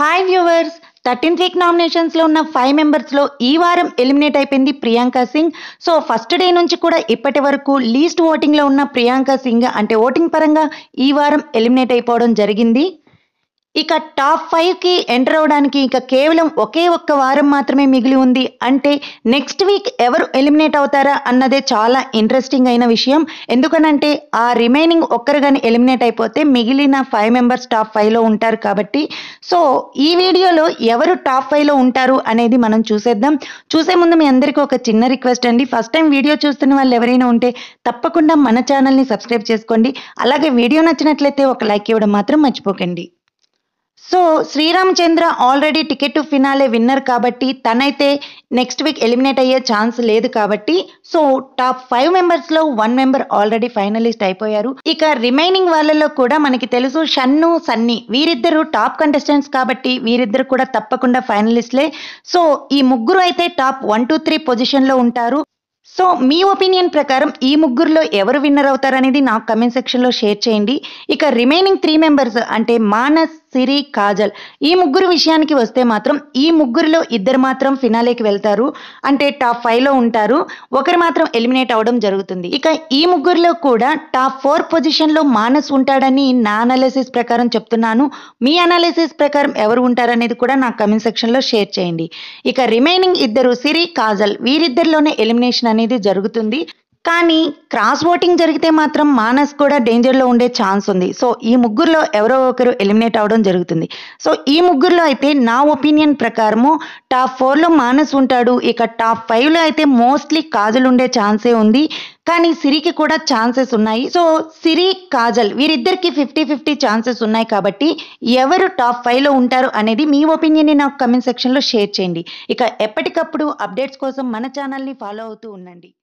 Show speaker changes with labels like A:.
A: hi viewers thirteenth week నామినేషన్స్లో ఉన్న five మెంబర్స్లో ఈ వారం ఎలిమినేట్ అయిపోయింది Priyanka Singh so first day నుంచి కూడా ఇప్పటి వరకు లీస్ట్ ఓటింగ్లో ఉన్న ప్రియాంక సింగ్ అంటే ఓటింగ్ పరంగా ఈ వారం ఎలిమినేట్ అయిపోవడం జరిగింది ఇక టాప్ ఫైవ్కి ఎంటర్ అవడానికి ఇక కేవలం ఒకే ఒక్క వారం మాత్రమే మిగిలి ఉంది అంటే నెక్స్ట్ వీక్ ఎవరు ఎలిమినేట్ అవుతారా అన్నదే చాలా ఇంట్రెస్టింగ్ అయిన విషయం ఎందుకనంటే ఆ రిమైనింగ్ ఒక్కరు కానీ ఎలిమినేట్ అయిపోతే మిగిలిన ఫైవ్ మెంబర్స్ టాప్ ఫైవ్లో ఉంటారు కాబట్టి సో ఈ వీడియోలో ఎవరు టాప్ ఫైవ్లో ఉంటారు అనేది మనం చూసేద్దాం చూసే ముందు మీ అందరికీ ఒక చిన్న రిక్వెస్ట్ అండి ఫస్ట్ టైం వీడియో చూస్తున్న వాళ్ళు ఎవరైనా ఉంటే తప్పకుండా మన ఛానల్ని సబ్స్క్రైబ్ చేసుకోండి అలాగే వీడియో నచ్చినట్లయితే ఒక లైక్ ఇవ్వడం మాత్రం మర్చిపోకండి so Sreeramachandra already ticket to finale winner కాబట్టి తనైతే నెక్స్ట్ వీక్ ఎలిమినేట్ అయ్యే ఛాన్స్ లేదు కాబట్టి సో టాప్ ఫైవ్ మెంబర్స్లో వన్ మెంబర్ ఆల్రెడీ ఫైనలిస్ట్ అయిపోయారు ఇక రిమైనింగ్ వాళ్ళలో కూడా మనకి తెలుసు షన్ను సన్నీ వీరిద్దరు టాప్ కంటెస్టెంట్స్ కాబట్టి వీరిద్దరు కూడా తప్పకుండా ఫైనలిస్ట్లే సో ఈ ముగ్గురు అయితే టాప్ వన్ టూ త్రీ పొజిషన్లో ఉంటారు సో మీ ఒపీనియన్ ప్రకారం ఈ ముగ్గురులో ఎవరు విన్నర్ అవుతారనేది నాకు కమెంట్ సెక్షన్లో షేర్ చేయండి ఇక రిమైనింగ్ త్రీ మెంబర్స్ అంటే మానస్ సిరి కాజల్ ఈ ముగ్గురు విషయానికి వస్తే మాత్రం ఈ ముగ్గురులో ఇద్దరు మాత్రం ఫినాలేకి వెళ్తారు అంటే టాప్ ఫైవ్లో ఉంటారు ఒకరు మాత్రం ఎలిమినేట్ అవ్వడం జరుగుతుంది ఇక ఈ ముగ్గురులో కూడా టాప్ ఫోర్ పొజిషన్లో మానస్ ఉంటాడని నా అనాలిసిస్ ప్రకారం చెప్తున్నాను మీ అనాలిసిస్ ప్రకారం ఎవరు ఉంటారనేది కూడా నాకు కమెంట్ సెక్షన్లో షేర్ చేయండి ఇక రిమైనింగ్ ఇద్దరు సిరి కాజల్ వీరిద్దరిలోనే ఎలిమినేషన్ అనేది జరుగుతుంది కానీ క్రాస్ ఓటింగ్ జరిగితే మాత్రం మానస్ కూడా డేంజర్లో ఉండే ఛాన్స్ ఉంది సో ఈ ముగ్గురులో ఎవరో ఒకరు ఎలిమినేట్ అవడం జరుగుతుంది సో ఈ ముగ్గురులో అయితే నా ఒపీనియన్ ప్రకారము టాప్ ఫోర్లో మానస్ ఉంటాడు ఇక టాప్ ఫైవ్లో అయితే మోస్ట్లీ కాజల్ ఉండే ఛాన్సే ఉంది కానీ సిరికి కూడా ఛాన్సెస్ ఉన్నాయి సో సిరి కాజల్ వీరిద్దరికి ఫిఫ్టీ ఫిఫ్టీ ఛాన్సెస్ ఉన్నాయి కాబట్టి ఎవరు టాప్ ఫైవ్లో ఉంటారు అనేది మీ ఒపీనియన్ని నాకు కమెంట్ సెక్షన్లో షేర్ చేయండి ఇక ఎప్పటికప్పుడు అప్డేట్స్ కోసం మన ఛానల్ని ఫాలో అవుతూ ఉండండి